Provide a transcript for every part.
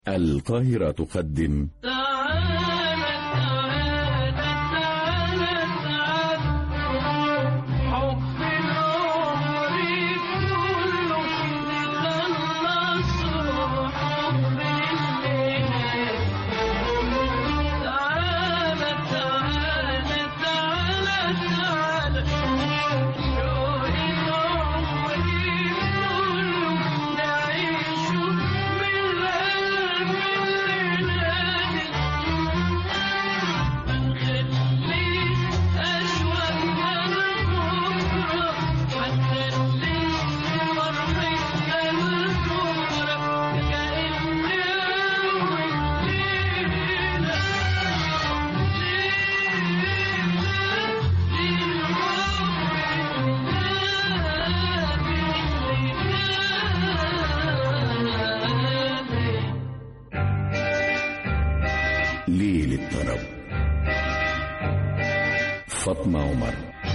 القاهرة تقدم تعالى تعالى تعالى تعالى حب العمر كله نخلصه حب الليل تعالى تعالى تعالى تعالى شوق العمر كله نعيشه بالقلب الليلة منخليش أشواقنا لبكرة منخليش فرحتنا لبكرة كأن أول ليلة ليلة ليل الطرب فاطمة عمر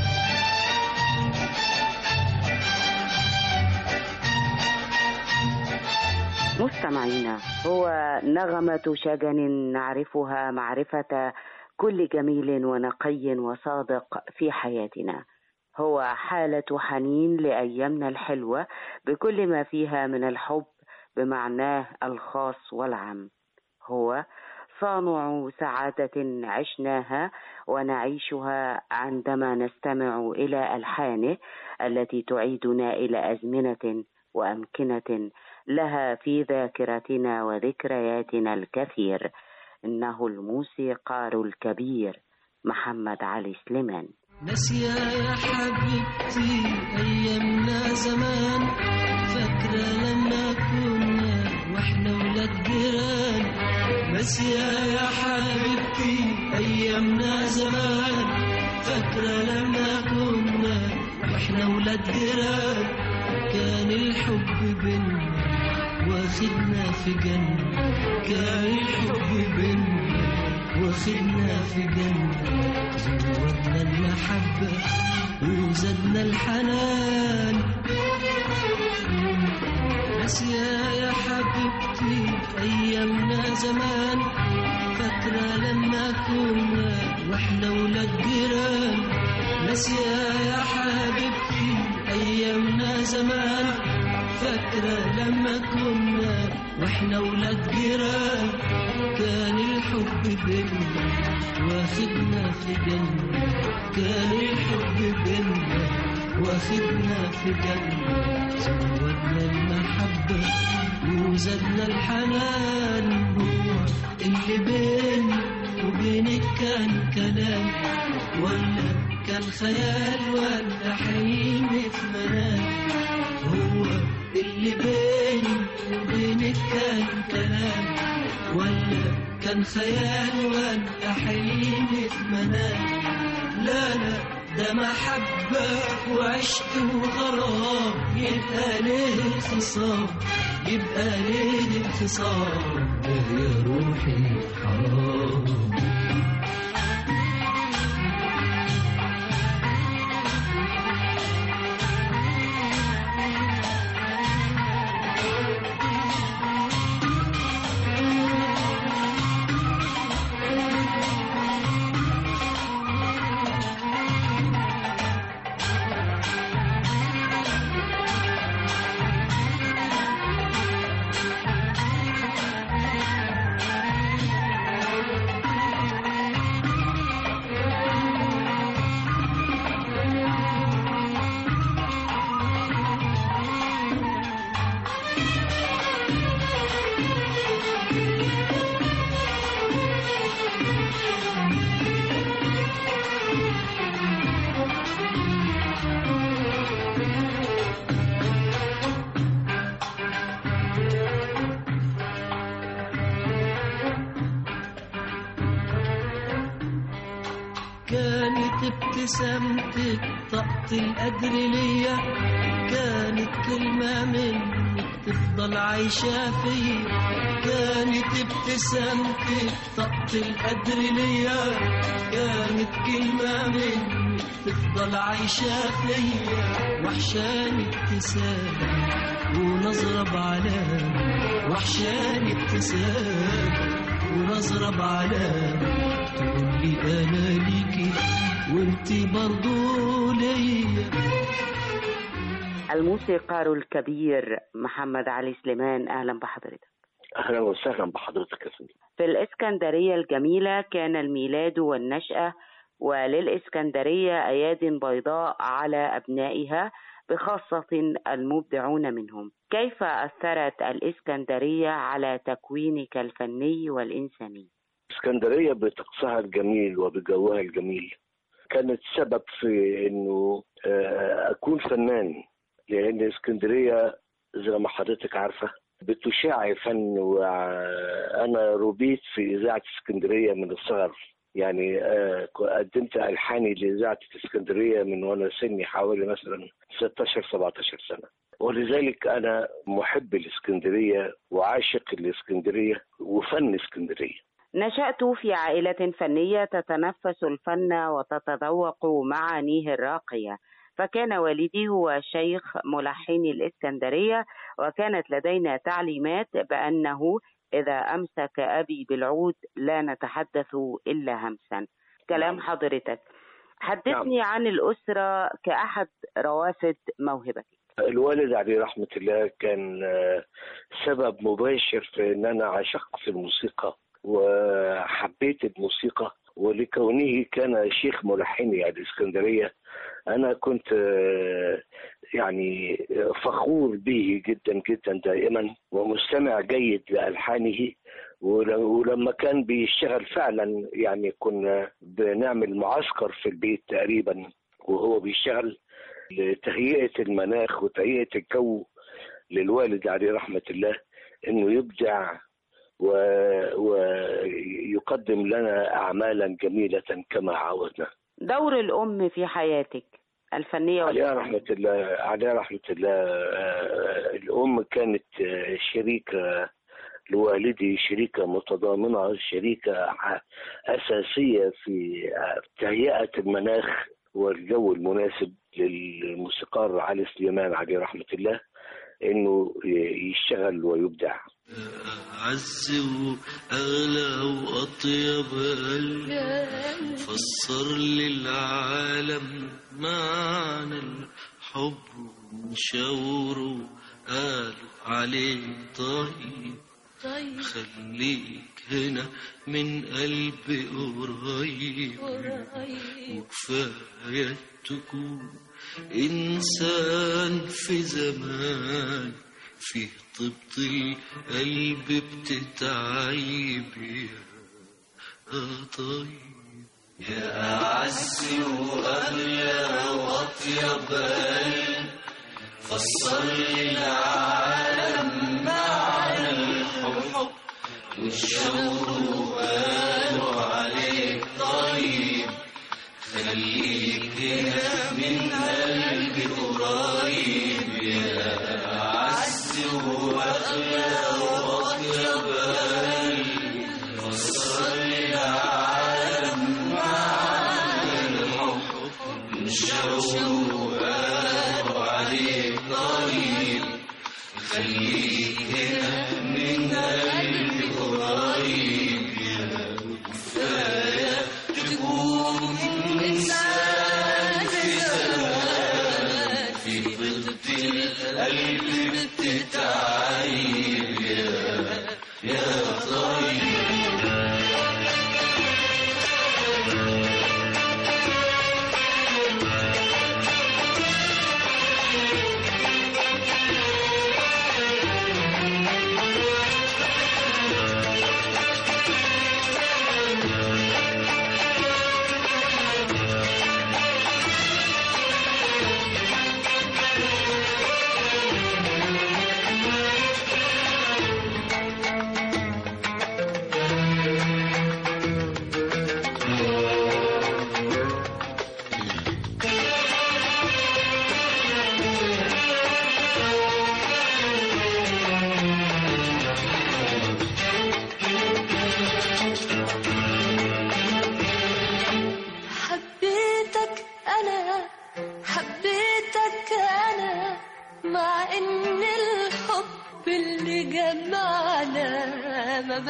مستمعينا هو نغمة شجن نعرفها معرفة كل جميل ونقي وصادق في حياتنا هو حالة حنين لأيامنا الحلوة بكل ما فيها من الحب بمعناه الخاص والعام هو صانع سعادة عشناها ونعيشها عندما نستمع إلى ألحانه التي تعيدنا إلى أزمنة وأمكنة لها في ذاكرتنا وذكرياتنا الكثير إنه الموسيقار الكبير محمد علي سليمان ناسية يا حبيبتي أيامنا زمان فاكرة لما كنا وإحنا ولاد جيران ناسية يا حبيبتي أيامنا زمان فاكرة لما كنا وإحنا ولاد جيران كان الحب بينا واخدنا في جنة كان الحب بينا واخدنا في جنة زودنا المحبة وزدنا الحنان ناسية يا حبيبتي أيامنا زمان فاكرة لما كنا واحنا ولاد جيران ناسية يا حبيبتي أيامنا زمان فاكرة لما كنا واحنا ولاد جيران كان الحب بينا واخدنا في جنة كان الحب بينا واخدنا في جنة زودنا المحبة وزدنا الحنان هو اللي بيني وبينك كان كلام ولا كان خيال ولا حلم في منام هو اللي بيني وبينك كان كلام ولا كان خيال ولا حلم في منام لا لا ده محبة وعشق وغرام يبقى ليه الخصام يبقى ليه الخصام ده يا روحي حرام كانت ابتسامتك طاقة القدر ليا كانت كلمة منك تفضل عايشة فيا كانت ابتسامتك طاقة القدر ليا كانت كلمة منك منك تفضل عايشة فيا وحشاني ابتسامة ونظرة بعلامة وحشاني ابتسامة ونظرة بعلامة تقول لي أنا ليكي وانتي برضو ليا الموسيقار الكبير محمد علي سليمان أهلا بحضرتك اهلا وسهلا بحضرتك يا فندم في الإسكندرية الجميلة كان الميلاد والنشأة وللإسكندرية أياد بيضاء على أبنائها بخاصة المبدعون منهم كيف أثرت الإسكندرية على تكوينك الفني والإنساني؟ اسكندريه بطقسها الجميل وبجوها الجميل كانت سبب في انه آه، اكون فنان لان اسكندريه زي ما حضرتك عارفه بتشاع فن وانا ربيت في اذاعه اسكندريه من الصغر يعني آه، قدمت الحاني لاذاعه اسكندريه من وانا سني حوالي مثلا 16 17 سنه ولذلك انا محب الاسكندريه وعاشق الاسكندريه وفن اسكندريه نشأت في عائلة فنية تتنفس الفن وتتذوق معانيه الراقية فكان والدي هو شيخ ملحني الإسكندرية وكانت لدينا تعليمات بأنه إذا أمسك أبي بالعود لا نتحدث إلا همسا كلام نعم. حضرتك حدثني عن الأسرة كأحد روافد موهبتك الوالد عليه رحمة الله كان آه، سبب مباشر في ان انا عشقت الموسيقى وحبيت الموسيقى ولكونه كان شيخ ملحني على الاسكندرية انا كنت آه، يعني فخور به جدا جدا دائما ومستمع جيد لألحانه ول- ولما كان بيشتغل فعلا يعني كنا بنعمل معسكر في البيت تقريبا وهو بيشتغل لتهيئة المناخ وتهيئة الجو للوالد عليه رحمة الله انه يبدع و- ويقدم لنا اعمالا جميلة كما عودنا دور الأم في حياتك الفنية عليها والإنسانية رحمة الله عليها رحمة الله آه، الأم كانت آه، شريكة لوالدي شريكة متضامنة شريكة ح- أساسية في آه، تهيئة المناخ والجو المناسب للموسيقار علي سليمان عليه رحمة الله إنه ي- يشتغل ويبدع أعز وأغلى وأطيب قلب فسر للعالم معنى الحب وشاوروا قالوا عليه طيب طيب خليك هنا من قلبي قريب قريب وكفاية تكون إنسان في زمان فيه طبط القلب بتتعيب يا طيب يا أعز وأغلى وأطيب قلب فسر لي العالم معنى الحب والشوق وقالوا عليك طيب خليك هنا من قلبي قريب يا أعز وأغلى وأطيب قلب فسر لي العالم معنى الحب والشوق وقالوا عليك طيب خليك هنا من قلبي قريب يا كفاية تكون إنسان في زمان في ضد القلب بتتعيب يا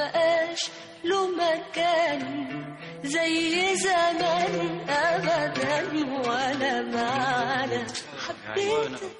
بقاش له مكان زي زمان ابدا ولا معنى حبيتك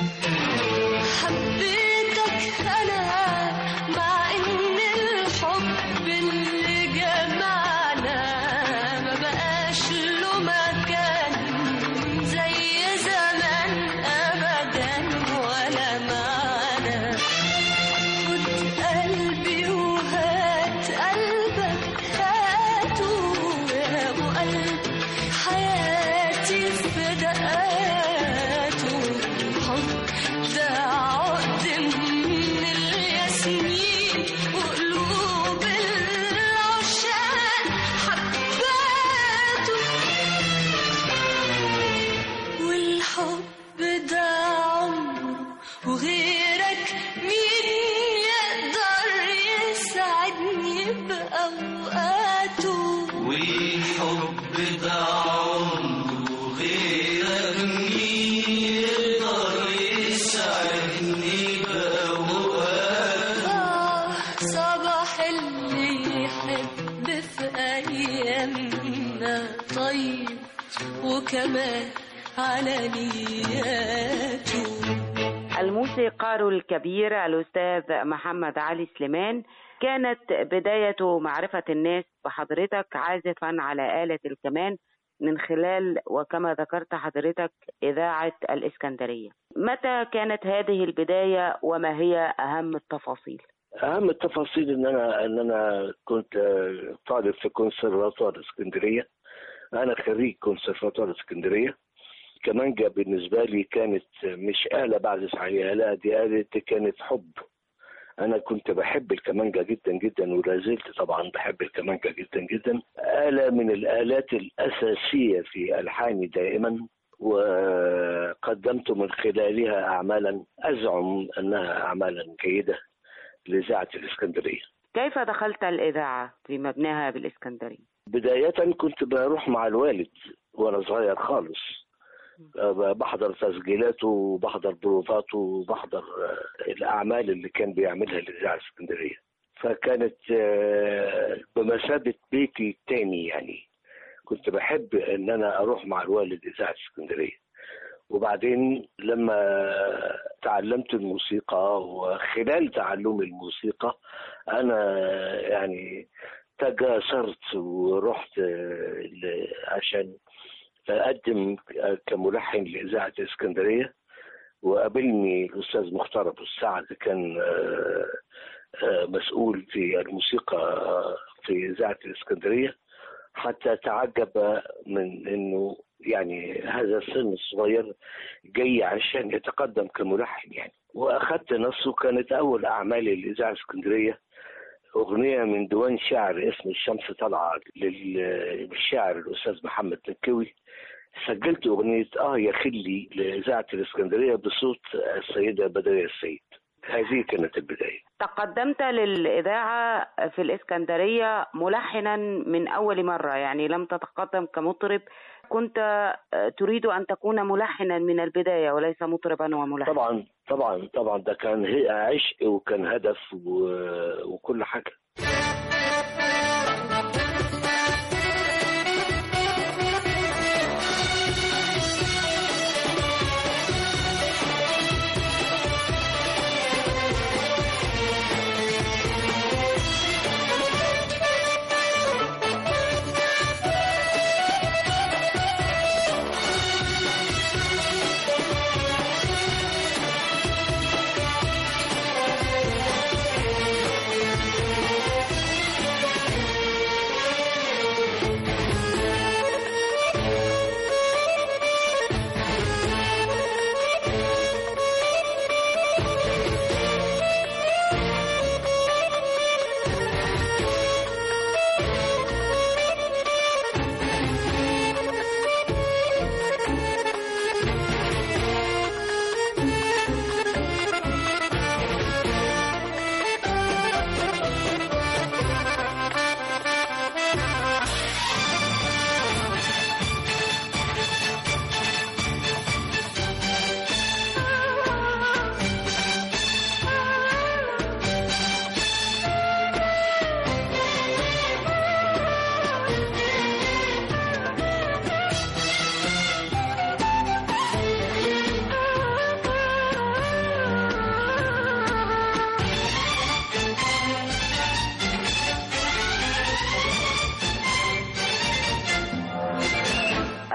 حبيتك انا مع ان الحب اللي جمعنا ما بقاش له مكان زي زمان ابدا ولا معنى خد قلبي وهات قلبك هاته يا ابو قلب حياتي في دقاته حب ده عقد من الياسمين وقلوب العشاق حباته والحب ده عمره وغيرك مين يقدر يسعدني بأوقاته والحب ده عمره غيرك مين يقدر يسعدني بأوقات آه صباح اللي يحب في أيامنا طيب وكمان على نياته الموسيقار الكبير الأستاذ محمد علي سليمان كانت بداية معرفة الناس بحضرتك عازفا على آلة الكمان من خلال وكما ذكرت حضرتك إذاعة الإسكندرية متى كانت هذه البداية وما هي أهم التفاصيل؟ اهم التفاصيل ان انا ان انا كنت آه، طالب في كونسرفاتوار اسكندريه انا خريج كونسرفاتوار اسكندريه كمانجا بالنسبه لي كانت مش آلة بعزف عليها لا دي آلة دي كانت حب أنا كنت بحب الكمانجا جدا جدا ولا زلت طبعا بحب الكمانجا جدا جدا آلة من الآلات الأساسية في ألحاني دائما وقدمت من خلالها أعمالا أزعم أنها أعمالا جيدة لإذاعة الإسكندرية كيف دخلت الإذاعة في مبناها بالإسكندرية؟ بداية كنت بروح مع الوالد وأنا صغير خالص أه، بحضر تسجيلاته وبحضر بروفاته وبحضر أه، الأعمال اللي كان بيعملها الإذاعة الإسكندرية فكانت أه، بمثابة بيتي التاني يعني كنت بحب إن أنا أروح مع الوالد إذاعة اسكندرية وبعدين لما تعلمت الموسيقى وخلال تعلم الموسيقى أنا يعني تجاسرت ورحت آه، ل- عشان أقدم كملحن لإذاعة الإسكندرية وقابلني الأستاذ مختار أبو السعد كان آه، آه، مسؤول في الموسيقى آه، في إذاعة الإسكندرية حتى تعجب من إنه يعني هذا السن الصغير جاي عشان يتقدم كملحن يعني وأخذت نفسه كانت أول أعمالي لإذاعة الإسكندرية أغنية من ديوان شعر اسم الشمس طالعة لل- للشاعر الأستاذ محمد مكوي سجلت أغنية آه يا خلي لإذاعة الإسكندرية بصوت السيدة بدرية السيد هذه كانت البداية تقدمت للإذاعة في الإسكندرية ملحنا من أول مرة يعني لم تتقدم كمطرب كنت آه، تريد أن تكون ملحنا من البداية وليس مطربا وملحنا طبعا طبعا طبعا ده كان هي- عشق وكان هدف و- وكل حاجة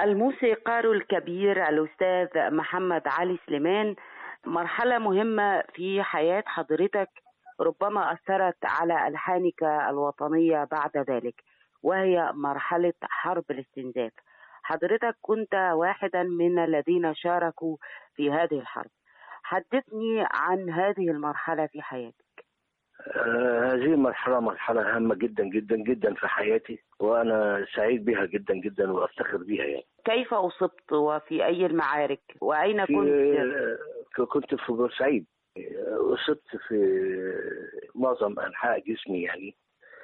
الموسيقار الكبير الأستاذ محمد علي سليمان مرحلة مهمة في حياة حضرتك ربما أثرت على ألحانك الوطنية بعد ذلك وهي مرحلة حرب الاستنزاف حضرتك كنت واحدا من الذين شاركوا في هذه الحرب حدثني عن هذه المرحلة في حياتك آه، هذه مرحلة مرحلة هامة جدا جدا جدا في حياتي وأنا سعيد بها جدا جدا وأفتخر بها يعني كيف أصبت وفي أي المعارك وأين في كنت كنت في بورسعيد أصبت في معظم أنحاء جسمي يعني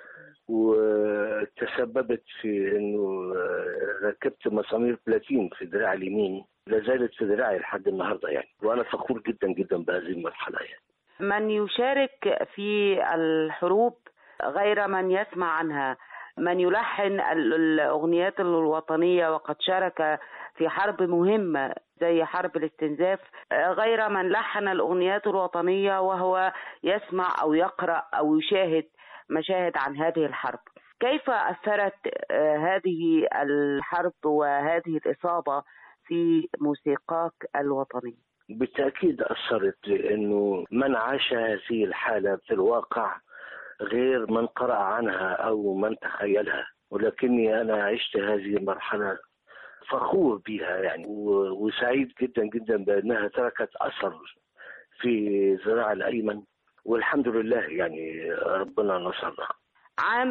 وتسببت في انه ركبت مسامير بلاتين في دراعي اليمين لا زالت في دراعي لحد النهارده يعني وانا فخور جدا جدا بهذه المرحله يعني من يشارك في الحروب غير من يسمع عنها من يلحن ال- الأغنيات الوطنية وقد شارك في حرب مهمة زي حرب الاستنزاف غير من لحن الأغنيات الوطنية وهو يسمع أو يقرأ أو يشاهد مشاهد عن هذه الحرب كيف أثرت آه، هذه الحرب وهذه الإصابة في موسيقاك الوطني بالتاكيد اثرت لانه من عاش هذه الحاله في الواقع غير من قرا عنها او من تخيلها ولكني انا عشت هذه المرحله فخور بها يعني و- وسعيد جدا جدا بانها تركت اثر في ذراع الايمن والحمد لله يعني ربنا نصرنا عام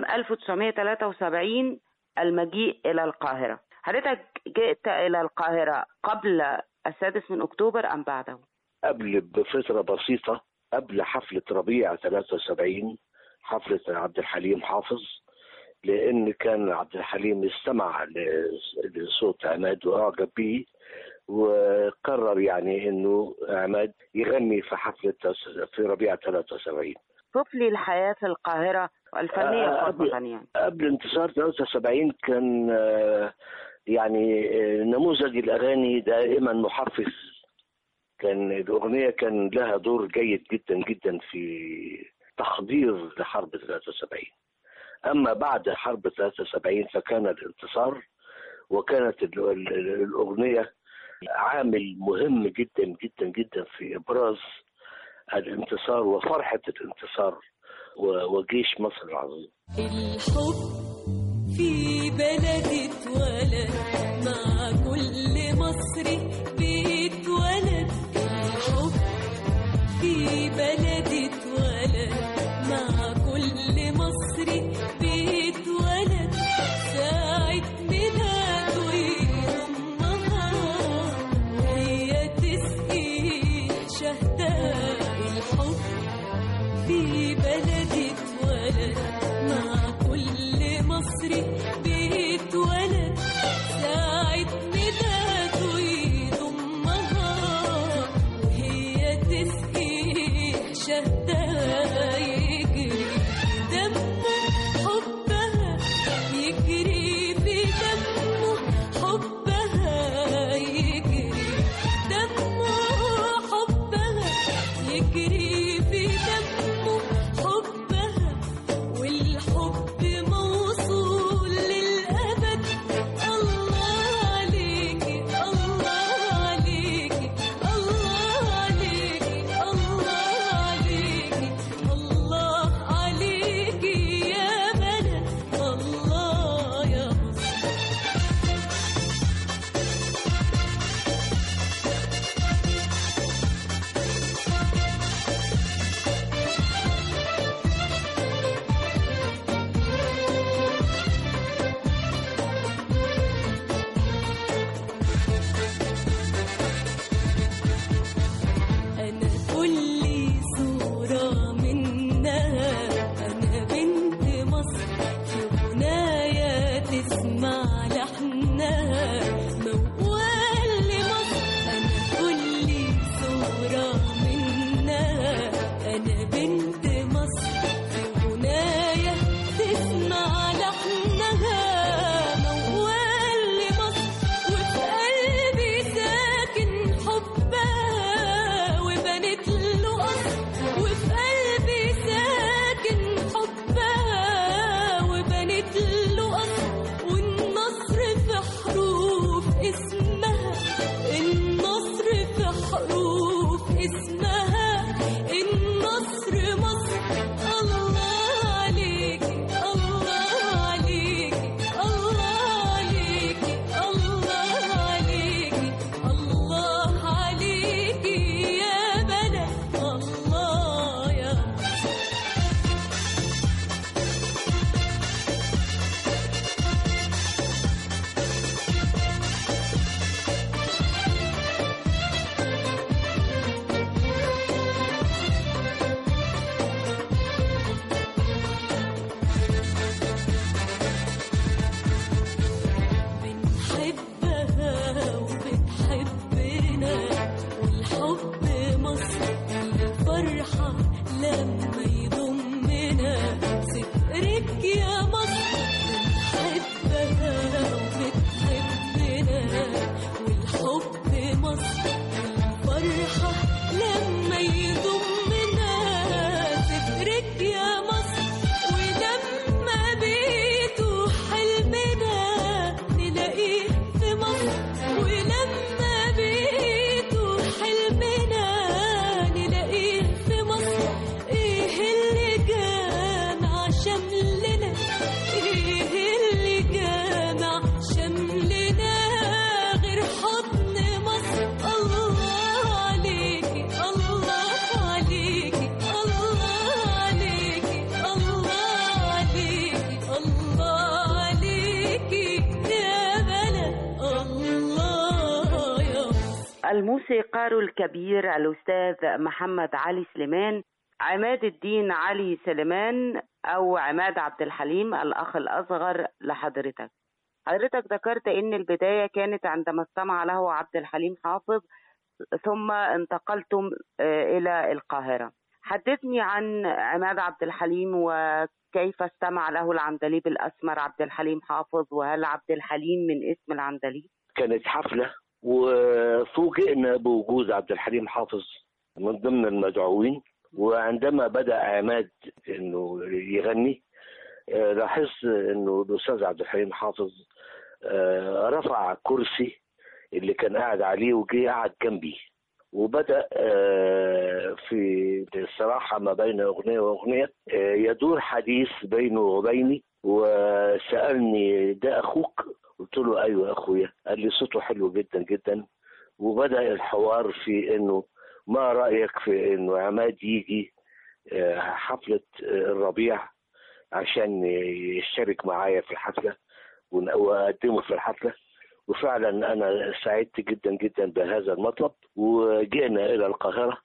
1973 المجيء إلى القاهرة حضرتك جئت إلى القاهرة قبل السادس من أكتوبر أم بعده؟ قبل بفتره بسيطه قبل حفله ربيع 73 حفله عبد الحليم حافظ لان كان عبد الحليم استمع ل- لصوت عماد واعجب به وقرر يعني انه عماد يغني في حفله في ربيع 73 صف لي الحياة في القاهرة الفنية آه، خاصة قبل- يعني قبل انتصار 73 كان آه، يعني آه، نموذج الاغاني دائما محفز كان الاغنيه كان لها دور جيد جدا جدا في تحضير لحرب 73 اما بعد حرب 73 فكان الانتصار وكانت ال- ال- الاغنيه عامل مهم جدا جدا جدا في ابراز الانتصار وفرحه الانتصار و- وجيش مصر العظيم الحب في بلدي اتولد مع كل مصري بيتولد الحب في بلدي اتولد مع كل مصري بيتولد ساعة ميلاده يضمها وهي تسقي شهداء الحب في بلدي اتولد مع كل مصري بيتولد ساعة ميلاده يضمها وهي تسقي شهدها يجري دمه حبها يجري في دمه حبها يجري دمه حبها يجري في دمه حبها والحب موصول الموسيقار الكبير الأستاذ محمد علي سليمان عماد الدين علي سليمان أو عماد عبد الحليم الأخ الأصغر لحضرتك حضرتك ذكرت أن البداية كانت عندما استمع له عبد الحليم حافظ ثم انتقلتم آه، إلى القاهرة حدثني عن عماد عبد الحليم وكيف استمع له العندليب الأسمر عبد الحليم حافظ وهل عبد الحليم من اسم العندليب؟ كانت حفلة وفوجئنا بوجود عبد الحليم حافظ من ضمن المدعوين وعندما بدأ عماد انه يغني آه، لاحظت انه الاستاذ عبد الحليم حافظ آه، رفع كرسي اللي كان قاعد عليه وجه قعد جنبي وبدأ آه، في الصراحة ما بين أغنية وأغنية آه، يدور حديث بينه وبيني وسألني ده أخوك قلت له أيوة أخويا قال لي صوته حلو جدا جدا وبدأ الحوار في إنه ما رأيك في إنه عماد يجي آه، حفلة آه، الربيع عشان يشترك معايا في الحفلة ون- وأقدمه في الحفلة وفعلا انا سعدت جدا جدا بهذا المطلب وجئنا الى القاهره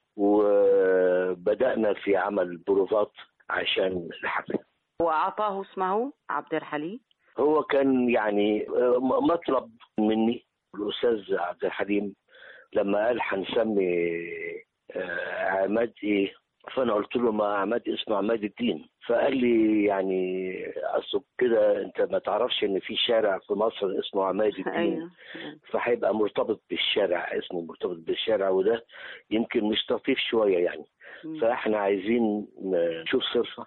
وبدانا في عمل بروفات عشان الحفله وأعطاه اسمه عبد الحليم هو كان يعني آه، م- مطلب مني الاستاذ عبد الحليم لما قال هنسمي آه، عماد ايه فانا قلت له ما عماد اسمه عماد الدين فقال لي يعني اصل كده انت ما تعرفش ان في شارع في مصر اسمه عماد الدين أيوه فهيبقى مرتبط بالشارع اسمه مرتبط بالشارع وده يمكن مش لطيف شويه يعني مم. فاحنا عايزين نشوف صرفه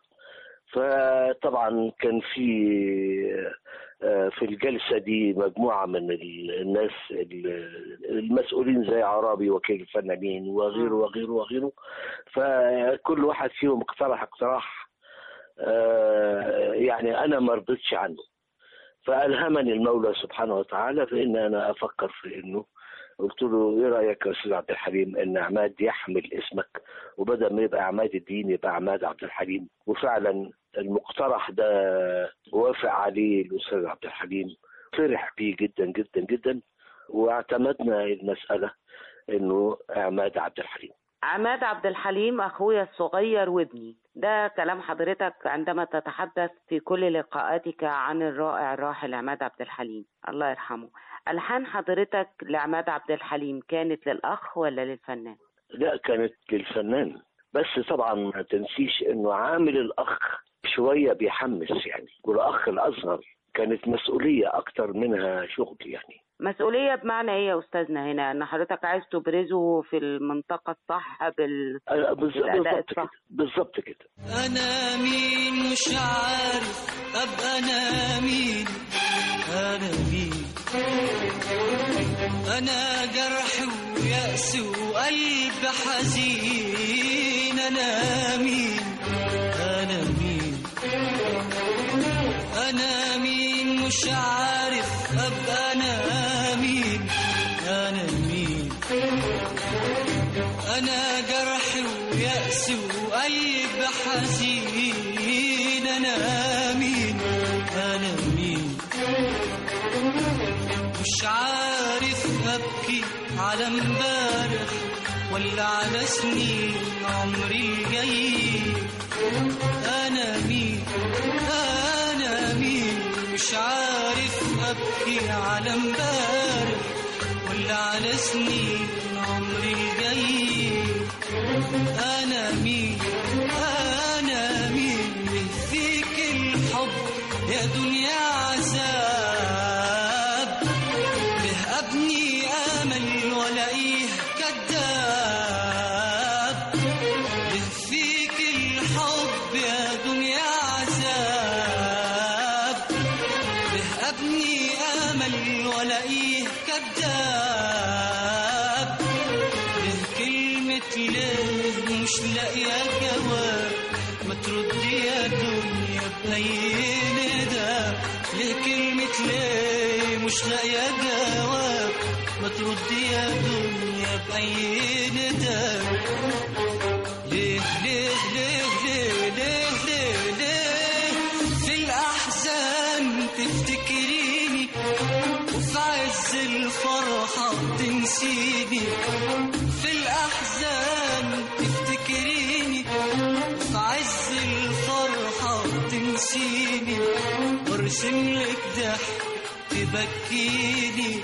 فطبعا كان في آه، في الجلسه دي مجموعه من ال- الناس ال- المسؤولين زي عرابي وكيل الفنانين وغيره وغيره وغيره فكل واحد فيهم اقترح اقتراح آه، يعني انا ما رضيتش عنه فالهمني المولى سبحانه وتعالى فان انا افكر في انه قلت له ايه رايك يا استاذ عبد الحليم ان عماد يحمل اسمك وبدل ما يبقى عماد الدين يبقى عماد عبد الحليم وفعلا المقترح ده وافق عليه الاستاذ عبد الحليم فرح بيه جدا جدا جدا واعتمدنا المساله انه عماد عبد الحليم عماد عبد الحليم أخويا الصغير وابني ده كلام حضرتك عندما تتحدث في كل لقاءاتك عن الرائع الراحل عماد عبد الحليم الله يرحمه ألحان حضرتك لعماد عبد الحليم كانت للأخ ولا للفنان؟ لا كانت للفنان بس طبعا ما تنسيش انه عامل الاخ شويه بيحمس يعني والاخ الاصغر كانت مسؤوليه اكتر منها شغل يعني مسؤولية بمعنى إيه يا أستاذنا هنا؟ إن حضرتك عايز تبرزه في المنطقة الصح بال... أنا بالظبط الأداء بالظبط كده الصح. بالظبط كده أنا مين مش عارف أبقى أنا مين أنا مين أنا جرح ويأس وقلب حزين أنا مين أنا مين أنا مين مش عارف أبقى أنا مين أنا مين أنا جرح ويأس وقلب حزين أنا مين أنا مين مش عارف أبكي على امبارح ولا على سنين عمري الجاي أنا مين أنا مين مش عارف أبكي على امبارح ولا على سنين عمري الجاي أنا مين أنا مين من فيك الحب يا دنيا عذاب به أبني أمل ولاقيه كذاب به فيك الحب يا دنيا عذاب به أبني أمل ولاقيه كذاب به كلمة ليه مش لاقية جواب ما تردي يا دنيا بأي ندى ليه كلمة ليه مش لاقية جواب ما تردي يا دنيا بأي ندى ليه ليه ليه ليه ليه ليه ليه في الأحزان تفتكريني وفي عز الفرحة تنسيني في الأحزان تفتكريني في عز الفرحة تنسيني وارسم لك ضحك تبكيني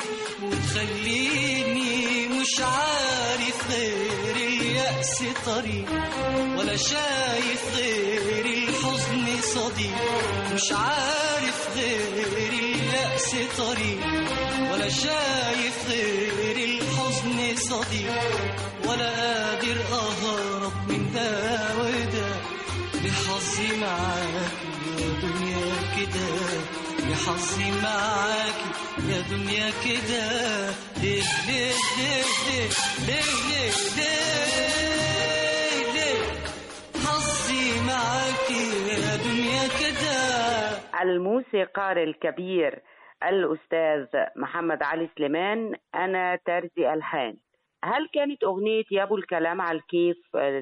وتخليني مش عارف غير اليأس طريق ولا شايف غير الحزن صديق مش عارف غير اليأس طريق ولا شايف غير الحزن صديق ولا قادر أهرب من ده وده بحظي معاك يا دنيا كده بحظي معاك يا دنيا كده ليه ليه ليه ليه ليه ليه ليه ليه حظي معاك يا دنيا كده الموسيقار الكبير الأستاذ محمد علي سليمان أنا ترزي ألحان هل كانت أغنية يا أبو الكلام على الكيف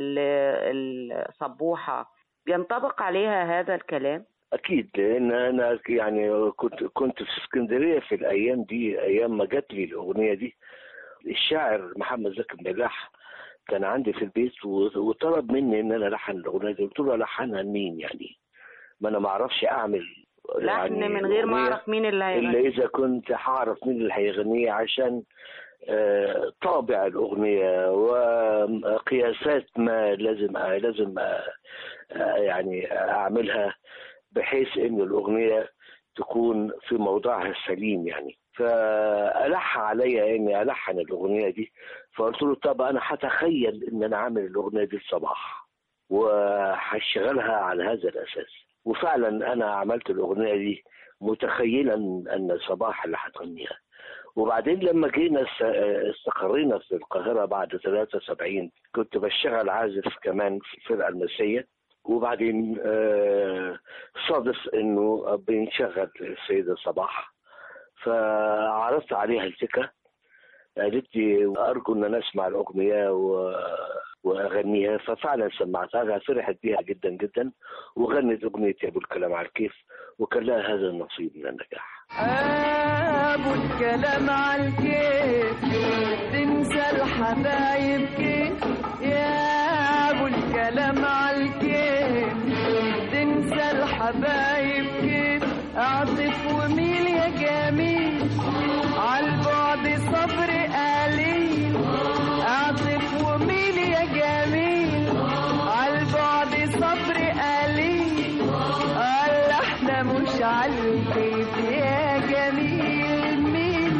ال- الصبوحة ينطبق عليها هذا الكلام؟ اكيد لان انا يعني كنت كنت في اسكندريه في الايام دي ايام ما جات لي الاغنيه دي الشاعر محمد زكي الملاح كان عندي في البيت و- وطلب مني ان انا الحن الاغنيه دي قلت له الحنها لمين يعني ما انا ما اعرفش اعمل لحن يعني من غير ما أغنية أعرف مين اللي الا هيغني اذا كنت هعرف مين اللي هيغنيها عشان آه، طابع الاغنيه وقياسات ما لازم لازم آه، آه، يعني اعملها بحيث ان الاغنيه تكون في موضعها السليم يعني فألح عليا اني الحن الاغنيه دي فقلت له طب انا هتخيل ان انا عامل الاغنيه دي الصباح وهشتغلها على هذا الاساس وفعلا انا عملت الاغنيه دي متخيلا ان صباح اللي هتغنيها وبعدين لما جينا است- استقرينا في القاهرة بعد 73 كنت بشتغل عازف كمان في الفرقة المسية وبعدين آه، صادف انه بنشغل السيدة صباح فعرضت عليها الفكرة قالت لي ارجو ان انا اسمع الاغنيه و... واغنيها ففعلا سمعتها لها فرحت بيها جدا جدا وغنت اغنيه يا ابو الكلام على الكيف وكان لها هذا النصيب من النجاح ابو الكلام على الكيف تنسى الحبايب كيف يا ابو الكلام على الكيف تنسى الحبايب كيف اعطف وميل يا جميل عالبعد صبر قليل اعطف وميل يا جميل عالبعد صبر قليل قال احنا مش عالكيف يا جميل مين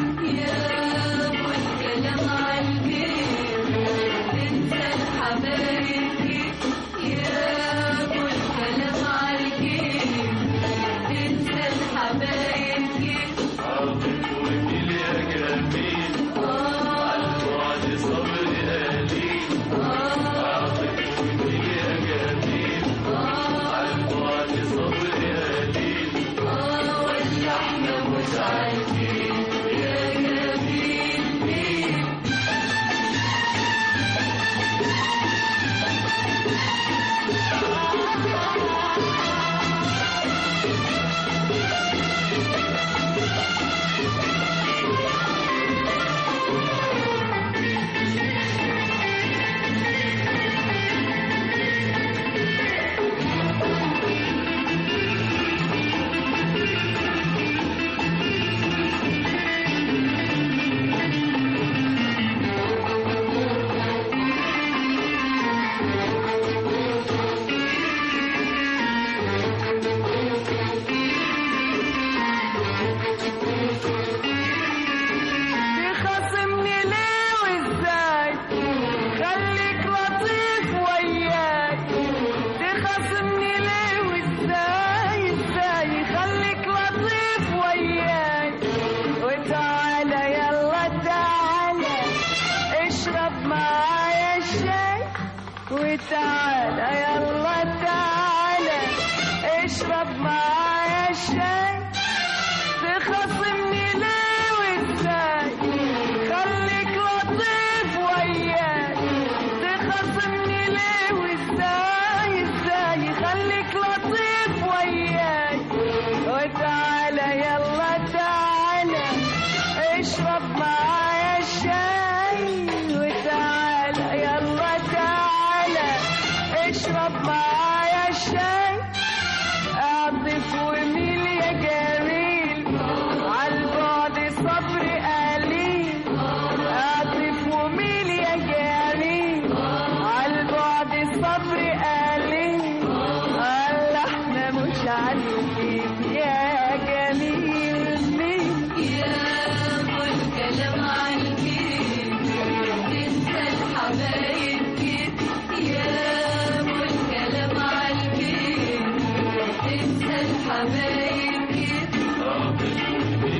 تخاصمني ليه وازاي خليك لطيف وياي تخاصمني ليه وازاي ازاي خليك لطيف وياي وتعالى يلا تعالى اشرب معايا الشاي وتعالى يلا تعالى اشرب معايا الشاي تخاصمني ليه وازاي خليك لطيف وياي تخاصمني ليه وازاي ازاي خليك لطيف وياي وتعالى يلا تعالى الحبايب يا جميل مين يا ابو الكلام عالكيف انسى الحبايب كيف يا ابو الكلام عالكيف انسى الحبايب كيف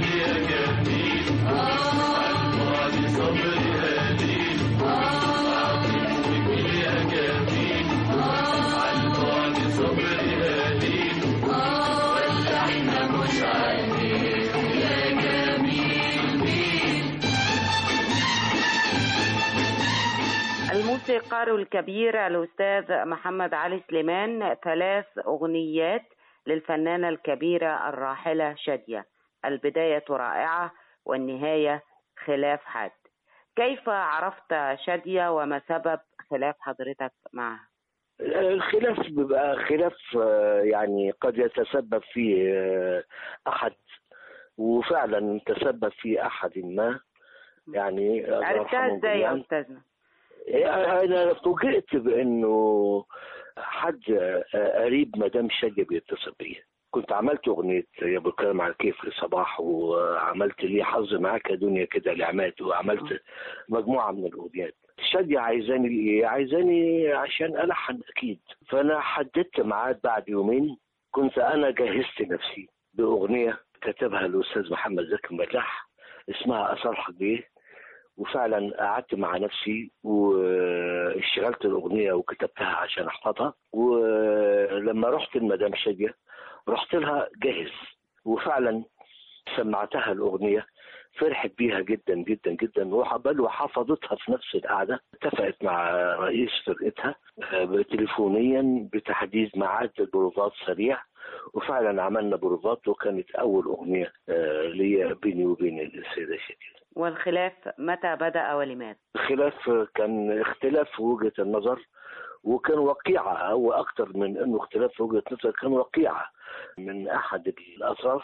الموسيقار الكبير الأستاذ محمد علي سليمان ثلاث أغنيات للفنانة الكبيرة الراحلة شادية البداية رائعة والنهاية خلاف حاد كيف عرفت شادية وما سبب خلاف حضرتك معها؟ الخلاف بيبقى خلاف آه، يعني قد يتسبب فيه آه، احد وفعلا تسبب فيه احد ما يعني الله عرفتها يرحمه ازاي يا جميعاً. أستاذنا؟ انا فوجئت بانه حد آه، قريب مدام شادية بيتصل بيا كنت عملت اغنيه يا ابو الكلام على الكيف لصباح وعملت لي حظ معاك يا دنيا كده لعماد وعملت مجموعه من الاغنيات شادية عايزاني لإيه؟ عايزاني عشان ألحن أكيد فأنا حددت ميعاد بعد يومين كنت أنا جهزت نفسي بأغنية كتبها الأستاذ محمد زكي ملاح اسمها أصالحك بيه وفعلا قعدت مع نفسي واشتغلت الأغنية وكتبتها عشان أحفظها ولما رحت المدام شادية رحت لها جاهز وفعلا سمعتها الأغنية فرحت بيها جدا جدا جدا وبل وحفظتها في نفس القعده اتفقت مع رئيس فرقتها آه، تليفونيا بتحديد ميعاد البروفات سريع وفعلا عملنا بروفات وكانت اول اغنيه آه، ليا بيني وبين السيده شاديه والخلاف متى بدأ ولماذا؟ الخلاف كان اختلاف في وجهه النظر وكان وقيعه او اكثر من انه اختلاف في وجهه نظر كان وقيعه من احد الاطراف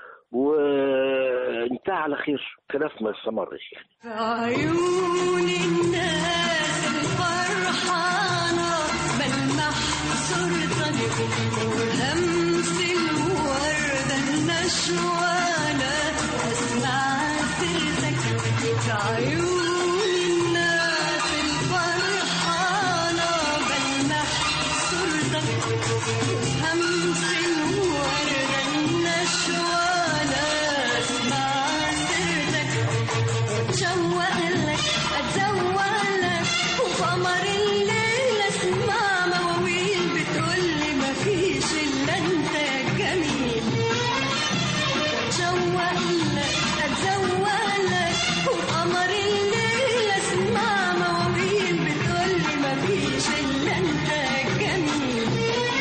وانتهى على خير خلاف ما استمرش يعني في عيون الناس الفرحانة ملمح صورتك وهمس الوردة النشوانة أسمع سيرتك في عيون الناس الفرحانة ملمح صورتك وهمس الوردة النشوانة أسمع سيرتك اتشوق لك اتزوق لك وقمر الليل اسمع مواويل بتقولي مفيش الا انت جميل اتشوق لك اتزوق لك وقمر الليل اسمع مواويل بتقولي مفيش الا انت جميل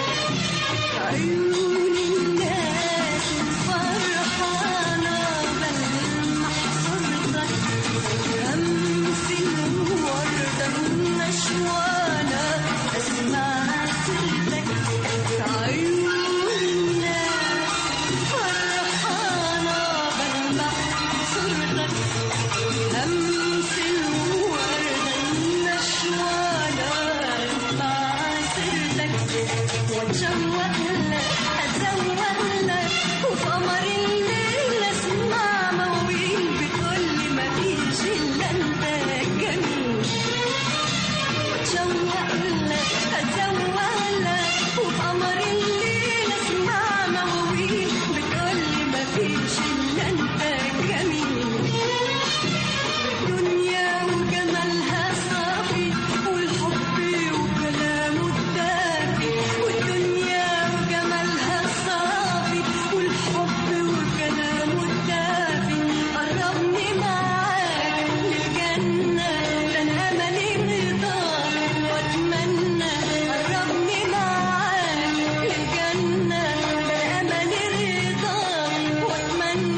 عيون الناس الفرحانة بلمح صورتك همس الوردة النشوانة أسمع سيرتك عيون الناس فرحانة بلمح صورتك همس الوردة النشوانة أسمع سيرتك واتشوق لك اتزوق لك وقمر الليل اسمع مواويل بتقولي مفيش الا انت جميل واتشوق لك اتزوق لك وقمر الليل اسمع مواويل بتقولي مفيش الا انت جميل الدنيا وجمالها صافي والحب وكلامه الدافي والدنيا وجمالها صافي والحب وكلامه الدافي قربني معاك للجنة ده أنا أملي رضاك وأتمنى قربني معاك للجنة ده أنا أملي رضاك وأتمنى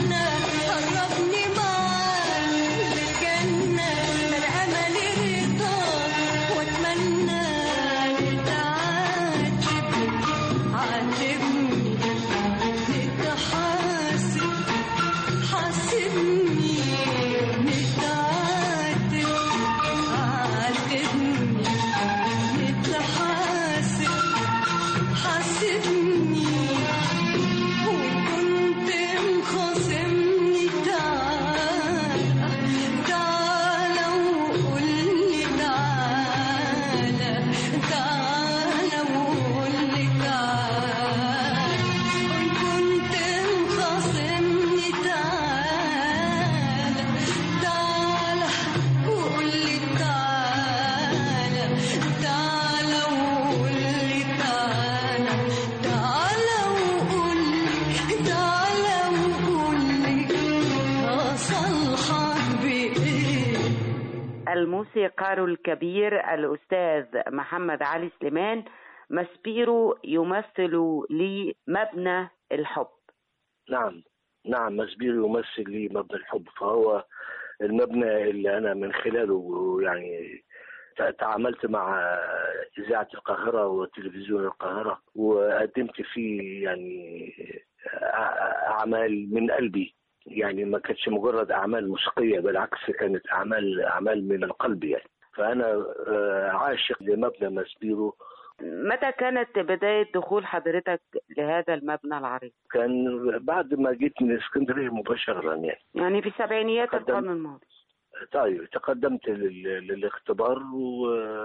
الموسيقار الكبير الأستاذ محمد علي سليمان ماسبيرو يمثل لي مبنى الحب نعم نعم مسبير يمثل لي مبنى الحب فهو المبنى اللي انا من خلاله يعني ت- تعاملت مع اذاعه القاهره وتلفزيون القاهره وقدمت فيه يعني أ- اعمال من قلبي يعني ما كانتش مجرد اعمال موسيقيه بالعكس كانت اعمال اعمال من القلب يعني فانا آه، عاشق لمبنى مسبيرو متى كانت بداية دخول حضرتك لهذا المبنى العريق؟ كان بعد ما جيت من اسكندريه مباشره يعني يعني في سبعينيات قدم- القرن الماضي طيب تقدمت لل- للاختبار و...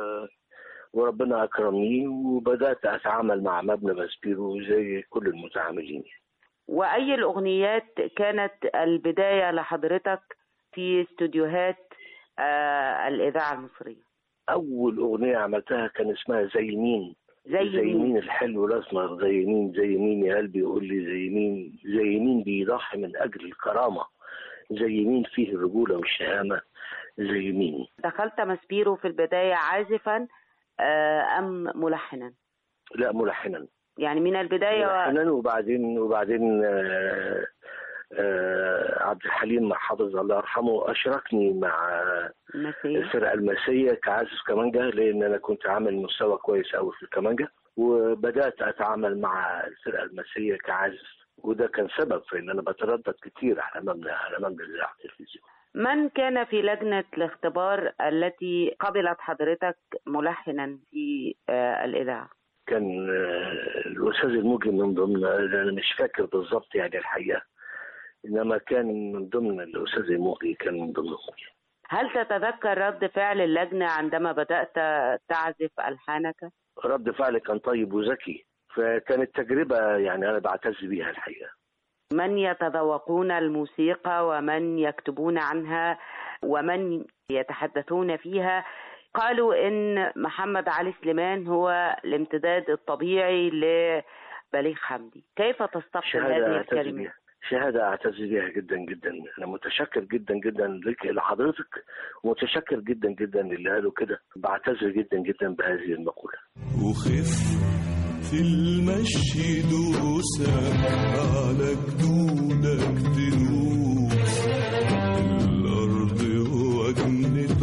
وربنا اكرمني وبدات اتعامل مع مبنى ماسبيرو زي كل المتعاملين وأي الأغنيات كانت البداية لحضرتك في استوديوهات آه الإذاعة المصرية؟ اول اغنيه عملتها كان اسمها زي مين زي, زي مين الحلو الاسمر زي مين زي مين يا قلبي يقول لي زي مين زي مين بيضحي من اجل الكرامه زي مين فيه الرجوله والشهامه زي مين دخلت ماسبيرو في البداية عازفا آه أم ملحنا؟ لا ملحنا يعني من البداية و... ملحنا وبعدين وبعدين آه، آه، عبد الحليم حافظ الله يرحمه اشركني مع المسيح الفرقه المسيه كعازف كمانجا لان انا كنت عامل مستوى كويس قوي في الكمانجا وبدات اتعامل مع الفرقه المسيه كعازف وده كان سبب في ان انا بتردد كتير على مبنى على مبنى اذاعه التلفزيون من كان في لجنة الاختبار التي قبلت حضرتك ملحنا في آه الإذاعة؟ كان آه، الاستاذ الموجي من ضمن انا مش فاكر بالظبط يعني الحقيقه انما كان من ضمن الاستاذ الموجي كان من ضمنهم هل تتذكر رد فعل اللجنة عندما بدأت تعزف ألحانك؟ رد فعلي كان طيب وذكي فكانت تجربه يعني انا بعتز بيها الحقيقه من يتذوقون الموسيقى ومن يكتبون عنها ومن يتحدثون فيها قالوا ان محمد علي سليمان هو الامتداد الطبيعي لبليغ حمدي كيف تستقبل شهاده هذه اعتز الكلمة بيها شهاده اعتز بيها جدا جدا انا متشكر جدا جدا لك لحضرتك ومتشكر جدا جدا للي قالوا كده بعتذر جدا جدا بهذه المقوله وخف في المشي دوسك على جدودك تدوس الأرض وجنة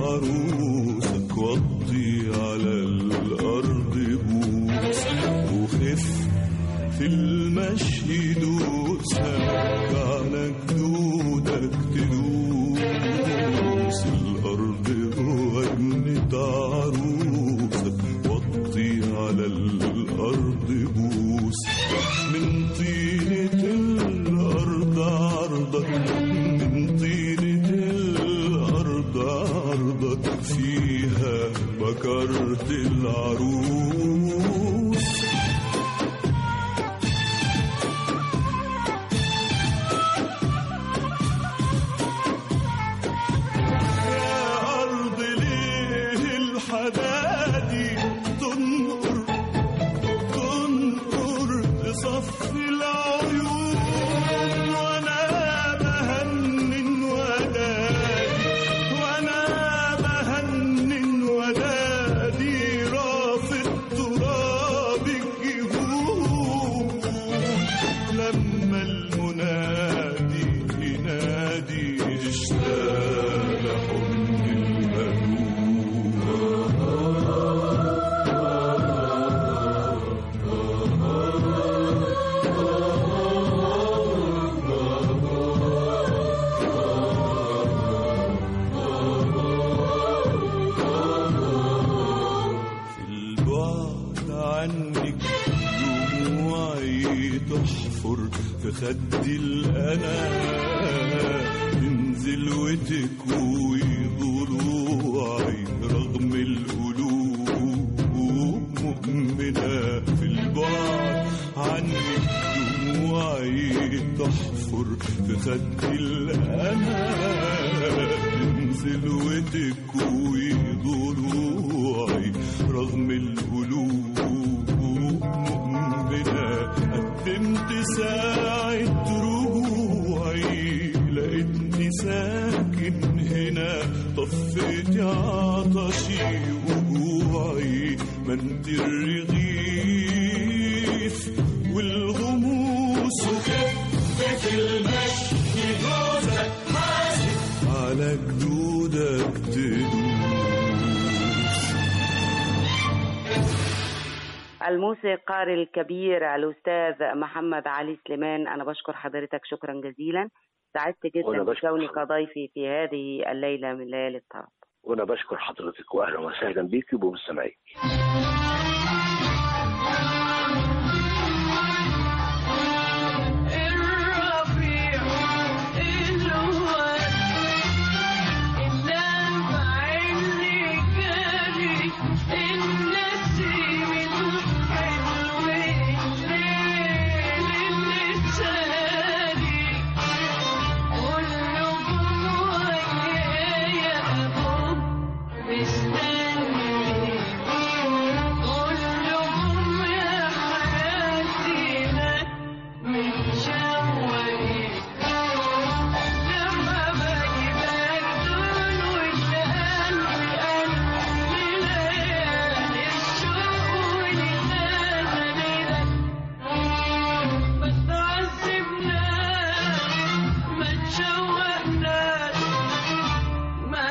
عروسك وطي على الأرض بوس وخف في المشي دوسك على جدودك تدوس الأرض وجنة عروسك وطي على الأرض بوس من طينة الأرض عرضك من طينة الأرض عرضك فيها بكرت العروس يا أرض ليه الحدادي تنقر تنقر تصفي العيون وأنا بهنن ودادي وأنا بهنن ودادي رافض تراب الجهود لما المنادي ينادي اشتاق حب الملوك في البعد عنك دموعي تحفر في خدي الأنا تنزل وتكوي ضلوعي رغم القلوب مؤمنة في البعد عنك دموعي تحفر في خدي الأنا تنزل وتكوي ضلوعي رغم القلوب مؤمنة قدمت ساعة رجوعي لقيتني ساكن هنا طفيت اسمنت الرغيف والغموس وخفف المشي جوزك حاسب على جدودك تدوس الموسيقار الكبير الأستاذ محمد علي سليمان أنا بشكر حضرتك شكرا جزيلا سعدت وأنا جدا بشكر بكونك ضيفي في هذه الليلة من ليالي الطرب وانا بشكر حضرتك واهلا وسهلا بيكي وبالسمعين الربيع الواد النبع اللي جاري النسيم الحلو الليل اللي ساري كلكم ويايا أبوك مستني كلكم يا حياتنا متشوقين لما باجي بردون والقلب قلب ليالي الشوق ولنازل ما تعذبناش ما تشوقناش ما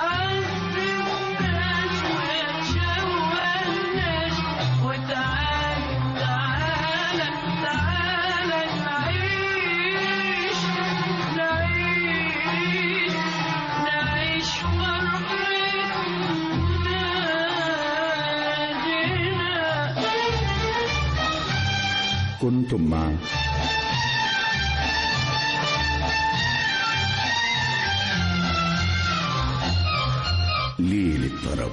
تعذبناش ما تشوقناش وتعال تعالى تعالى نعيش نعيش نعيش فرحتنا كنتم مع ليل الطرب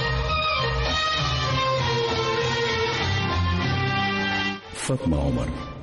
فاطمة عمر